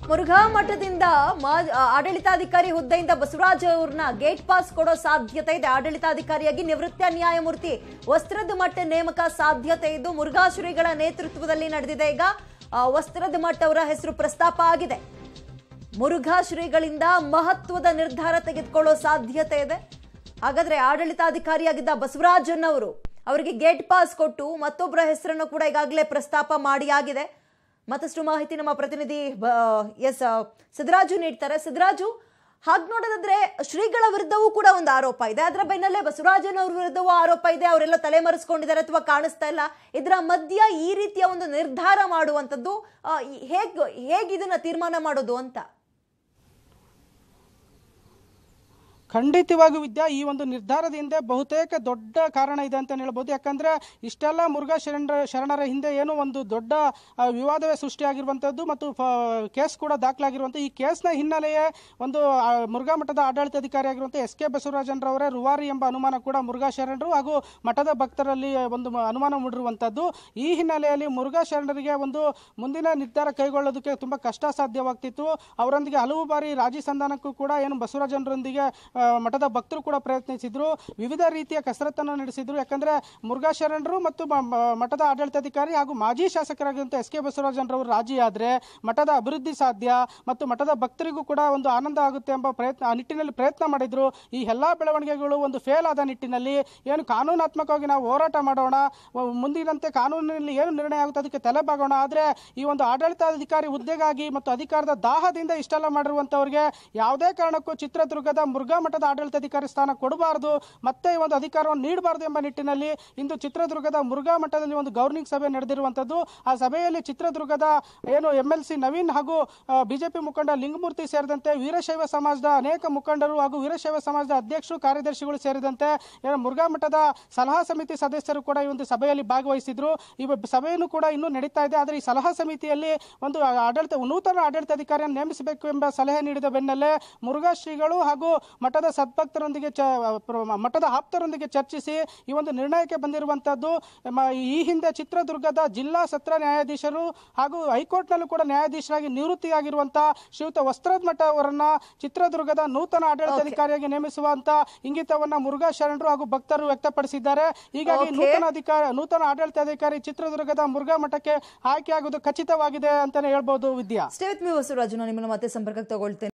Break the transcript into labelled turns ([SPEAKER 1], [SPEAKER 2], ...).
[SPEAKER 1] ಮುರುಘಾ ಮಠದಿಂದ ಮಾ- ಆಡಳಿತಾಧಿಕಾರಿ ಹುದ್ದೆಯಿಂದ ಬಸವರಾಜ್ ಅವ್ರನ್ನ ಗೇಟ್ ಪಾಸ್ ಕೊಡೋ ಸಾಧ್ಯತೆ ಇದೆ ಆಡಳಿತಾಧಿಕಾರಿಯಾಗಿ ನಿವೃತ್ತ ನ್ಯಾಯಮೂರ್ತಿ ವಸ್ತ್ರದ ಮಠ ನೇಮಕ ಸಾಧ್ಯತೆ ಇದ್ದು ಮುರುಘಾ ಶ್ರೀಗಳ ನೇತೃತ್ವದಲ್ಲಿ ನಡೆದಿದೆ ಈಗ ಆ, ವಸ್ತ್ರದ ಮಠ ಅವರ ಹೆಸರು ಪ್ರಸ್ತಾಪ ಆಗಿದೆ ಮುರುಘಾ ಶ್ರೀಗಳಿಂದ ಮಹತ್ವದ ನಿರ್ಧಾರ ತೆಗೆದುಕೊಳ್ಳೋ ಸಾಧ್ಯತೆ ಇದೆ ಹಾಗಾದ್ರೆ ಆಡಳಿತಾಧಿಕಾರಿಯಾಗಿದ್ದ ಬಸವರಾಜನ್ ಅವರು ಅವರಿಗೆ ಗೇಟ್ ಪಾಸ್ ಕೊಟ್ಟು ಮತ್ತೊಬ್ಬರ ಹೆಸರನ್ನು ಕೂಡ ಈಗಾಗಲೇ ಪ್ರಸ್ತಾಪ ಮಾಡಿ ಆಗಿದೆ ಮತ್ತಷ್ಟು ಮಾಹಿತಿ ನಮ್ಮ ಪ್ರತಿನಿಧಿ ಎಸ್ ಸಿದ್ದರಾಜು ನೀಡ್ತಾರೆ ಸಿದ್ದರಾಜು ಹಾಗೆ ನೋಡೋದಾದ್ರೆ ಶ್ರೀಗಳ ವಿರುದ್ಧವೂ ಕೂಡ ಒಂದು ಆರೋಪ ಇದೆ ಅದರ ಬೆನ್ನಲ್ಲೇ ಬಸವರಾಜನ್ ಅವ್ರ ವಿರುದ್ಧವೂ ಆರೋಪ ಇದೆ ಅವರೆಲ್ಲ ತಲೆಮರೆಸ್ಕೊಂಡಿದ್ದಾರೆ ಅಥವಾ ಕಾಣಿಸ್ತಾ ಇಲ್ಲ ಇದರ ಮಧ್ಯ ಈ ರೀತಿಯ ಒಂದು ನಿರ್ಧಾರ ಮಾಡುವಂಥದ್ದು ಆ, ಈ- ಹೇಗ್ ಹೇಗ್ ಇದನ್ನ ತೀರ್ಮಾನ ಮಾಡೋದು ಅಂತ
[SPEAKER 2] ಖಂಡಿತವಾಗಿಯೂ ವಿದ್ಯಾ ಈ ಒಂದು ನಿರ್ಧಾರದ ಹಿಂದೆ ಬಹುತೇಕ ದೊಡ್ಡ ಕಾರಣ ಇದೆ ಅಂತ ಹೇಳ್ಬೋದು ಯಾಕಂದ್ರೆ ಇಷ್ಟೆಲ್ಲ ಮುರುಘಾ ಶರಣರ ಶರಣರ ಹಿಂದೆ ಏನೋ ಒಂದು ದೊಡ್ಡ ಆ, ವಿವಾದವೇ ಸೃಷ್ಟಿಯಾಗಿರುವಂಥದ್ದು ಮತ್ತು ಕೇಸ್ ಕೂಡ ದಾಖಲಾಗಿರುವಂಥ ಈ ಕೇಸ್ನ ಹಿನ್ನೆಲೆಯೇ ಒಂದು ಆ, ಮುರುಘಾ ಮಠದ ಆಡಳಿತಾಧಿಕಾರಿಯಾಗಿರುವಂಥ ಎಸ್ ಕೆ ಬಸವರಾಜನ್ರವರೇ ರುವಾರಿ ಎಂಬ ಅನುಮಾನ ಕೂಡ ಮುರುಘಾ ಶರಣರು ಹಾಗೂ ಮಠದ ಭಕ್ತರಲ್ಲಿ ಒಂದು ಮ- ಅನುಮಾನ ಮೂಡಿರುವಂಥದ್ದು ಈ ಹಿನ್ನೆಲೆಯಲ್ಲಿ ಮುರುಘಾ ಶರಣರಿಗೆ ಒಂದು ಮುಂದಿನ ನಿರ್ಧಾರ ಕೈಗೊಳ್ಳೋದಕ್ಕೆ ತುಂಬ ಕಷ್ಟ ಸಾಧ್ಯವಾಗ್ತಿತ್ತು ಅವರೊಂದಿಗೆ ಹಲವು ಬಾರಿ ರಾಜಿ ಸಂಧಾನಕ್ಕೂ ಕೂಡ ಏನು ಬಸವರಾಜನರೊಂದಿಗೆ ಆ, ಮಠದ ಭಕ್ತರು ಕೂಡ ಪ್ರಯತ್ನಿಸಿದ್ರು ವಿವಿಧ ರೀತಿಯ ಕಸರತ್ತನ್ನು ನಡೆಸಿದ್ರು ಯಾಕಂದ್ರೆ ಮುರುಘಾ ಶರಣರು ಮತ್ತು ಮ- ಮ- ಮಠದ ಆಡಳಿತಾಧಿಕಾರಿ ಹಾಗೂ ಮಾಜಿ ಶಾಸಕರಾಗಿರುವಂಥ ಎಸ್ ಕೆ ಬಸವರಾಜನರವರು ರಾಜಿ ಆದರೆ ಮಠದ ಅಭಿವೃದ್ಧಿ ಸಾಧ್ಯ ಮತ್ತು ಮಠದ ಭಕ್ತರಿಗೂ ಕೂಡ ಒಂದು ಆನಂದ ಆಗುತ್ತೆ ಎಂಬ ಪ್ರಯತ್ನ ಆ ನಿಟ್ಟಿನಲ್ಲಿ ಪ್ರಯತ್ನ ಮಾಡಿದ್ರು ಈ ಎಲ್ಲಾ ಬೆಳವಣಿಗೆಗಳು ಒಂದು ಫೇಲ್ ಆದ ನಿಟ್ಟಿನಲ್ಲಿ ಏನು ಕಾನೂನಾತ್ಮಕವಾಗಿ ನಾವು ಹೋರಾಟ ಮಾಡೋಣ ವ- ಮುಂದಿನಂತೆ ಕಾನೂನಿನಲ್ಲಿ ಏನು ನಿರ್ಣಯ ಆಗುತ್ತೆ ಅದಕ್ಕೆ ತಲೆಬಾಗೋಣ ಆದರೆ ಈ ಒಂದು ಆಡಳಿತಾಧಿಕಾರಿ ಹುದ್ದೆಗಾಗಿ ಮತ್ತು ಅಧಿಕಾರದ ದಾಹದಿಂದ ಇಷ್ಟೆಲ್ಲ ಮಾಡಿರುವಂಥವ್ರಿಗೆ ಯಾವುದೇ ಕಾರಣಕ್ಕೂ ಚಿತ್ರದುರ್ಗದ ಮುರುಘಾ ಮಠದ ಆಡಳಿತಾಧಿಕಾರಿ ಸ್ಥಾನ ಕೊಡಬಾರದು ಮತ್ತೆ ಈ ಒಂದು ಅಧಿಕಾರವನ್ನು ನೀಡಬಾರದು ಎಂಬ ನಿಟ್ಟಿನಲ್ಲಿ ಇಂದು ಚಿತ್ರದುರ್ಗದ ಮುರುಘಾ ಮಠದಲ್ಲಿ ಒಂದು ಗವರ್ನಿಂಗ್ ಸಭೆ ನಡೆದಿರುವಂಥದ್ದು ಆ ಸಭೆಯಲ್ಲಿ ಚಿತ್ರದುರ್ಗದ ಏನು ಎಂ ಎಲ್ ಸಿ ನವೀನ್ ಹಾಗೂ ಬಿಜೆಪಿ ಮುಖಂಡ ಲಿಂಗಮೂರ್ತಿ ಸೇರಿದಂತೆ ವೀರಶೈವ ಸಮಾಜದ ಅನೇಕ ಮುಖಂಡರು ಹಾಗೂ ವೀರಶೈವ ಸಮಾಜದ ಅಧ್ಯಕ್ಷರು ಕಾರ್ಯದರ್ಶಿಗಳು ಸೇರಿದಂತೆ ಏನು ಮುರುಘಾ ಮಠದ ಸಲಹಾ ಸಮಿತಿ ಸದಸ್ಯರು ಕೂಡ ಈ ಒಂದು ಸಭೆಯಲ್ಲಿ ಭಾಗವಹಿಸಿದ್ರು ಈ ಬ- ಸಭೆಯನ್ನು ಕೂಡ ಇನ್ನೂ ನಡೀತಾ ಇದೆ ಆದರೆ ಈ ಸಲಹಾ ಸಮಿತಿಯಲ್ಲಿ ಒಂದು ಆಡಳಿತ ನೂತನ ಆಡಳಿತಾಧಿಕಾರಿಯನ್ನು ನೇಮಿಸಬೇಕು ಎಂಬ ಸಲಹೆ ನೀಡಿದ ಬೆನ್ನಲ್ಲೇ ಮುರುಘಾ ಶ್ರೀಗಳು ಹಾಗೂ ಮಠದ ಸದ್ಭಕ್ತರೊಂದಿಗೆ ಚ ಪ್ರ- ಮಠದ ಆಪ್ತರೊಂದಿಗೆ ಚರ್ಚಿಸಿ ಈ ಒಂದು ನಿರ್ಣಯಕ್ಕೆ ಬಂದಿರುವಂತದ್ದು ಮ- ಈ ಹಿಂದೆ ಚಿತ್ರದುರ್ಗದ ಜಿಲ್ಲಾ ಸತ್ರ ನ್ಯಾಯಾಧೀಶರು ಹಾಗೂ ಹೈಕೋರ್ಟ್ನಲ್ಲೂ ಕೂಡ ನ್ಯಾಯಾಧೀಶರಾಗಿ ನಿವೃತ್ತಿಯಾಗಿರುವಂತಹ ಶ್ರೀಯುತ ವಸ್ತ್ರದ ಮಠ ಅವರನ್ನ ಚಿತ್ರದುರ್ಗದ ನೂತನ ಆಡಳಿತಾಧಿಕಾರಿಯಾಗಿ ನೇಮಿಸುವಂತ ಇಂಗಿತವನ್ನ ಮುರುಘಾ ಶರಣರು ಹಾಗೂ ಭಕ್ತರು ವ್ಯಕ್ತಪಡಿಸಿದ್ದಾರೆ ಹೀಗಾಗಿ
[SPEAKER 1] Okay.
[SPEAKER 2] ನೂತನ ಅಧಿಕಾರ ನೂತನ ಆಡಳಿತಾಧಿಕಾರಿ ಚಿತ್ರದುರ್ಗದ ಮುರುಘಾ ಮಠಕ್ಕೆ ಆಯ್ಕೆಯಾಗುವುದು ಖಚಿತವಾಗಿದೆ ಅಂತಾನೆ ಹೇಳ್ಬೋದು Vidya
[SPEAKER 1] stay with me Basavaraju ನಾನು ನಿಮ್ಮನ್ನು ಮತ್ತೆ ಸಂಪರ್ಕಕ್ಕೆ ತಗೊಳ್ತೇನೆ